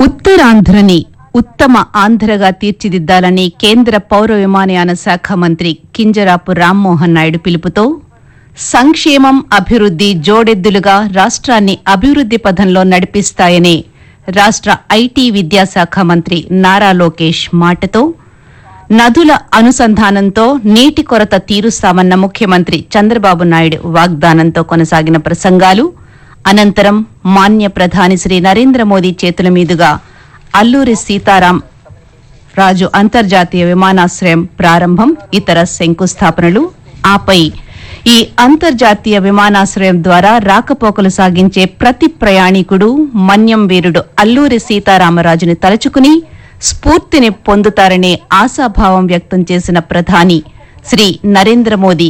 ఉత్తరాంధ్రని ఉత్తమ ఆంధ్రగా తీర్చిదిద్దాలని కేంద్ర పౌర విమానయాన శాఖ మంత్రి కింజరాపు రామ్మోహన్ నాయుడు పిలుపుతో సంక్షేమం అభివృద్ది జోడెద్దులుగా రాష్ట్రాన్ని అభివృద్ది పథంలో నడిపిస్తాయనే రాష్ట్ర ఐటీ విద్యాశాఖ మంత్రి నారా లోకేష్ మాటతో నదుల అనుసంధానంతో నీటి కొరత తీరుస్తామన్న ముఖ్యమంత్రి చంద్రబాబు నాయుడు వాగ్దానంతో కొనసాగిన ప్రసంగాలు అనంతరం మాన్య ప్రధాని శ్రీ నరేంద్ర మోదీ చేతుల మీదుగా అల్లూరి సీతారాం రాజు అంతర్జాతీయ విమానాశ్రయం ప్రారంభం ఇతర శంకుస్థాపనలు ఆపై ఈ అంతర్జాతీయ విమానాశ్రయం ద్వారా రాకపోకలు సాగించే ప్రతి ప్రయాణికుడు మన్యం వీరుడు అల్లూరి సీతారామరాజుని తలుచుకుని స్ఫూర్తిని పొందుతారనే ఆశాభావం వ్యక్తం చేసిన ప్రధాని శ్రీ నరేంద్ర మోదీ